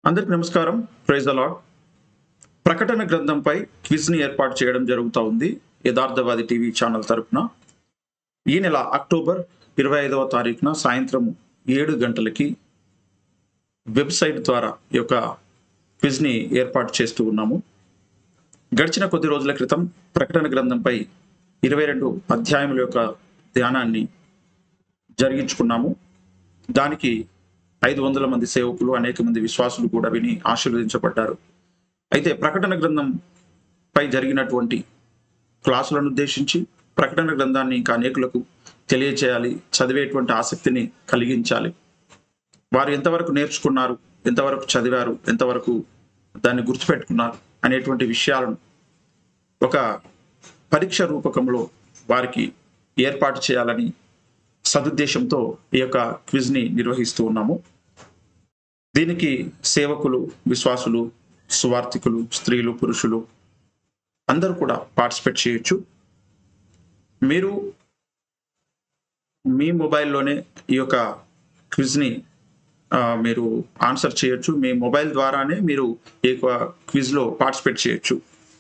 అందరికి నమస్కారం ప్రైజ్ అలాడ్ ప్రకటన గ్రంథంపై క్విజ్ని ఏర్పాటు చేయడం జరుగుతూ ఉంది యథార్థవాది టీవీ ఛానల్ తరపున ఈ నెల అక్టోబర్ ఇరవై ఐదవ తారీఖున సాయంత్రం ఏడు గంటలకి వెబ్సైట్ ద్వారా ఈ యొక్క క్విజ్ని ఏర్పాటు చేస్తూ ఉన్నాము గడిచిన కొద్ది రోజుల క్రితం ప్రకటన గ్రంథంపై ఇరవై రెండు అధ్యాయముల యొక్క ధ్యానాన్ని జరిగించుకున్నాము దానికి ఐదు వందల మంది సేవకులు అనేక మంది విశ్వాసులు కూడా విని ఆశీర్వదించబడ్డారు అయితే ప్రకటన గ్రంథం పై జరిగినటువంటి క్లాసులను ఉద్దేశించి ప్రకటన గ్రంథాన్ని ఇంకా అనేకులకు తెలియచేయాలి చదివేటువంటి ఆసక్తిని కలిగించాలి వారు ఎంతవరకు నేర్చుకున్నారు ఎంతవరకు చదివారు ఎంతవరకు దాన్ని గుర్తుపెట్టుకున్నారు అనేటువంటి విషయాలను ఒక పరీక్ష రూపకంలో వారికి ఏర్పాటు చేయాలని సదుద్దేశంతో ఈ యొక్క క్విజ్ని నిర్వహిస్తూ ఉన్నాము దీనికి సేవకులు విశ్వాసులు సువార్థికులు స్త్రీలు పురుషులు అందరూ కూడా పార్టిసిపేట్ చేయొచ్చు మీరు మీ మొబైల్లోనే ఈ యొక్క క్విజ్ని ఆ, మీరు ఆన్సర్ చేయొచ్చు మీ మొబైల్ ద్వారానే మీరు ఈ యొక్క క్విజ్లో పార్టిసిపేట్ చేయొచ్చు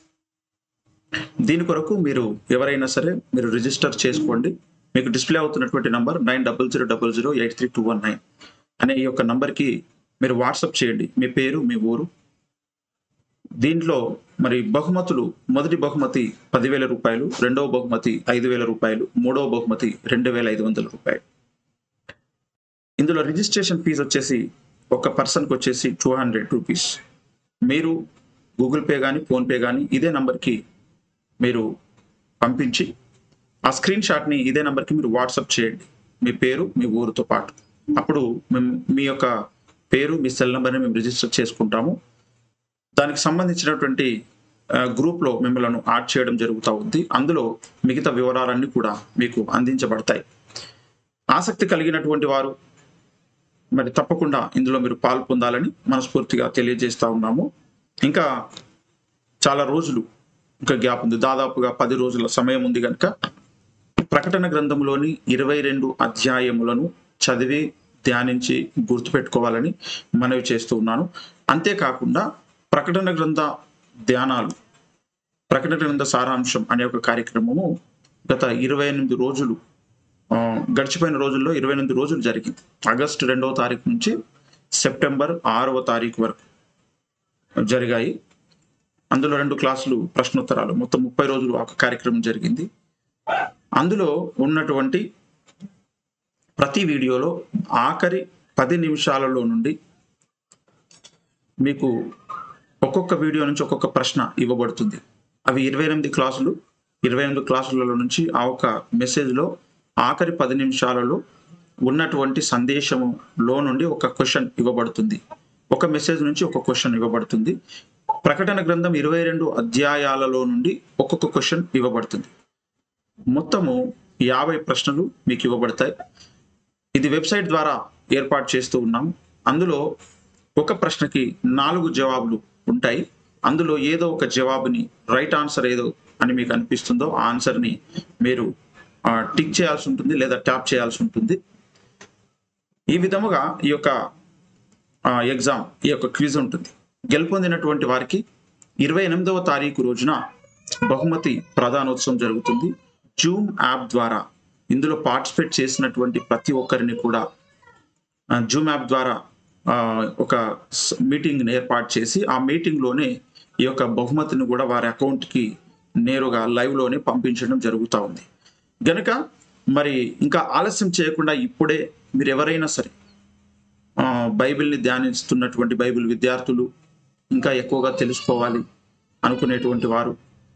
దీని కొరకు మీరు ఎవరైనా సరే మీరు రిజిస్టర్ చేసుకోండి మీకు డిస్ప్లే అవుతున్నటువంటి number nine double zero double zero eight three two one nine అనే ఈ యొక్క నంబర్కి మీరు వాట్సాప్ చేయండి మీ పేరు మీ ఊరు దీంట్లో మరి బహుమతులు మొదటి బహుమతి పదివేల రూపాయలు రెండవ బహుమతి ఐదు వేల రూపాయలు మూడవ బహుమతి రెండు వేల ఐదు వందల రూపాయలు ఇందులో రిజిస్ట్రేషన్ ఫీజు వచ్చేసి ఒక పర్సన్కి వచ్చేసి టూ హండ్రెడ్ రూపీస్ మీరు గూగుల్ పే కానీ ఫోన్పే కానీ ఇదే నంబర్కి మీరు పంపించి ఆ స్క్రీన్ షాట్ని ఇదే నంబర్కి మీరు వాట్సాప్ చేయండి మీ పేరు మీ ఊరితో పాటు అప్పుడు మేము మీ యొక్క పేరు మీ సెల్ నెంబర్ని మేము రిజిస్టర్ చేసుకుంటాము దానికి సంబంధించినటువంటి ఆ, గ్రూప్లో మిమ్మల్ని యాడ్ చేయడం జరుగుతూ ఉంది అందులో మిగతా వివరాలన్నీ కూడా మీకు అందించబడతాయి ఆసక్తి కలిగినటువంటి వారు మరి తప్పకుండా ఇందులో మీరు పాలు పొందాలని మనస్ఫూర్తిగా తెలియజేస్తా ఉన్నాము ఇంకా చాలా రోజులు ఇంకా గ్యాప్ ఉంది దాదాపుగా పది రోజుల సమయం ఉంది కనుక ప్రకటన గ్రంథంలోని ఇరవై రెండు అధ్యాయములను చదివి ధ్యానించి గుర్తుపెట్టుకోవాలని మనవి చేస్తూ ఉన్నాను అంతేకాకుండా ప్రకటన గ్రంథ ధ్యానాలు ప్రకటన గ్రంథ సారాంశం అనే ఒక కార్యక్రమము గత ఇరవై ఎనిమిది రోజులు ఆ, గడిచిపోయిన రోజుల్లో ఇరవై ఎనిమిది రోజులు జరిగింది ఆగస్టు రెండవ తారీఖు నుంచి సెప్టెంబర్ ఆరవ తారీఖు వరకు జరిగాయి అందులో రెండు క్లాసులు ప్రశ్నోత్తరాలు మొత్తం ముప్పై రోజులు ఒక కార్యక్రమం జరిగింది అందులో ఉన్నటువంటి ప్రతి వీడియోలో ఆఖరి పది నిమిషాలలో నుండి మీకు ఒక్కొక్క వీడియో నుంచి ఒక్కొక్క ప్రశ్న ఇవ్వబడుతుంది అవి ఇరవై ఎనిమిది క్లాసులు ఇరవై ఎనిమిది క్లాసులలో నుంచి ఆ ఒక మెసేజ్లో ఆఖరి పది నిమిషాలలో ఉన్నటువంటి సందేశములో నుండి ఒక క్వశ్చన్ ఇవ్వబడుతుంది ఒక మెసేజ్ నుంచి ఒక క్వశ్చన్ ఇవ్వబడుతుంది ప్రకటన గ్రంథం ఇరవై రెండు అధ్యాయాలలో నుండి ఒక్కొక్క క్వశ్చన్ ఇవ్వబడుతుంది మొత్తము యాభై ప్రశ్నలు మీకు ఇవ్వబడతాయి ఇది వెబ్సైట్ ద్వారా ఏర్పాటు చేస్తూ ఉన్నాం అందులో ఒక ప్రశ్నకి నాలుగు జవాబులు ఉంటాయి అందులో ఏదో ఒక జవాబుని రైట్ ఆన్సర్ ఏదో అని మీకు అనిపిస్తుందో ఆ ఆన్సర్ని మీరు ఆ, టిక్ చేయాల్సి ఉంటుంది లేదా ట్యాప్ చేయాల్సి ఉంటుంది ఈ విధముగా ఈ యొక్క ఆ, ఎగ్జామ్ ఈ యొక్క క్విజ్ ఉంటుంది గెలుపొందినటువంటి వారికి ఇరవై ఎనిమిదవ తారీఖు రోజున బహుమతి ప్రధానోత్సవం జరుగుతుంది జూమ్ యాప్ ద్వారా ఇందులో పార్టిసిపేట్ చేసినటువంటి ప్రతి ఒక్కరిని కూడా ఆ, జూమ్ యాప్ ద్వారా ఆ, ఒక స్- మీటింగ్ని ఏర్పాటు చేసి ఆ మీటింగ్లోనే ఈ యొక్క బహుమతిని కూడా వారి అకౌంట్కి నేరుగా లైవ్లోనే పంపించడం జరుగుతూ ఉంది గనుక మరి ఇంకా ఆలస్యం చేయకుండా ఇప్పుడే మీరు ఎవరైనా సరే ఆ, బైబిల్ని ధ్యానిస్తున్నటువంటి బైబిల్ విద్యార్థులు ఇంకా ఎక్కువగా తెలుసుకోవాలి అనుకునేటువంటి వారు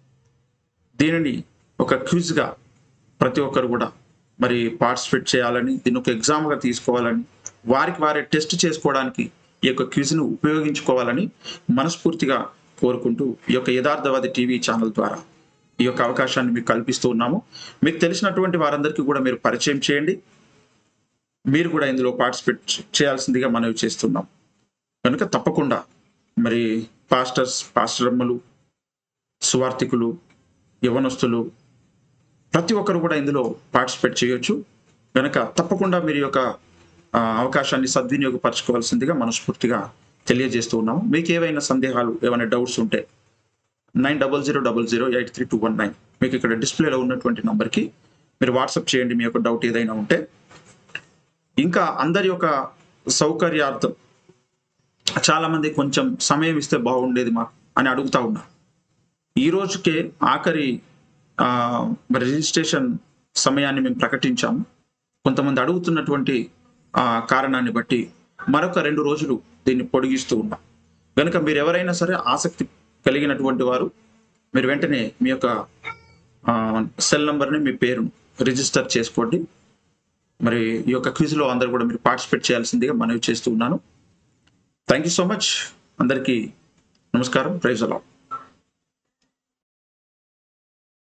దీనిని ఒక క్విజ్గా ప్రతి ఒక్కరు కూడా మరి పార్టిసిపేట్ చేయాలని దీన్ని ఒక ఎగ్జామ్గా తీసుకోవాలని వారికి వారే టెస్ట్ చేసుకోవడానికి ఈ యొక్క క్విజ్ను ఉపయోగించుకోవాలని మనస్ఫూర్తిగా కోరుకుంటూ ఈ యొక్క యథార్థవాది టీవీ ఛానల్ ద్వారా ఈ యొక్క అవకాశాన్ని మీకు కల్పిస్తూ ఉన్నాము మీకు తెలిసినటువంటి వారందరికీ కూడా మీరు పరిచయం చేయండి మీరు కూడా ఇందులో పార్టిసిపేట్ చేయాల్సిందిగా మనవి చేస్తున్నాం కనుక తప్పకుండా మరి పాస్టర్స్ పాస్టరమ్మలు సువార్థికులు యవనస్తులు ప్రతి ఒక్కరు కూడా ఇందులో పార్టిసిపేట్ చేయొచ్చు కనుక తప్పకుండా మీరు యొక్క ఆ, అవకాశాన్ని సద్వినియోగపరచుకోవాల్సిందిగా మనస్ఫూర్తిగా తెలియజేస్తూ ఉన్నాము మీకు ఏవైనా సందేహాలు ఏమైనా డౌట్స్ ఉంటే nine double zero double zero eight three two one nine మీకు ఇక్కడ డిస్ప్లేలో ఉన్నటువంటి నంబర్కి మీరు వాట్సాప్ చేయండి మీ యొక్క డౌట్ ఏదైనా ఉంటే ఇంకా అందరి యొక్క సౌకర్యార్థం చాలా మంది కొంచెం సమయం ఇస్తే బాగుండేది మాకు అని అడుగుతా ఉన్నారు ఈ రోజుకే ఆఖరి ఆ, మరి రిజిస్ట్రేషన్ సమయాన్ని మేము ప్రకటించాము కొంతమంది అడుగుతున్నటువంటి ఆ, కారణాన్ని బట్టి మరొక రెండు రోజులు దీన్ని పొడిగిస్తూ ఉన్నాం కనుక మీరు ఎవరైనా సరే ఆసక్తి కలిగినటువంటి వారు మీరు వెంటనే మీ యొక్క ఆ, సెల్ నంబర్ని మీ పేరును రిజిస్టర్ చేసుకోండి మరి ఈ యొక్క క్విజ్లో అందరు కూడా మీరు పార్టిసిపేట్ చేయాల్సిందిగా మనవి చేస్తూ ఉన్నాను థ్యాంక్ యూ సో మచ్ అందరికీ నమస్కారం ప్రైజ్ అలా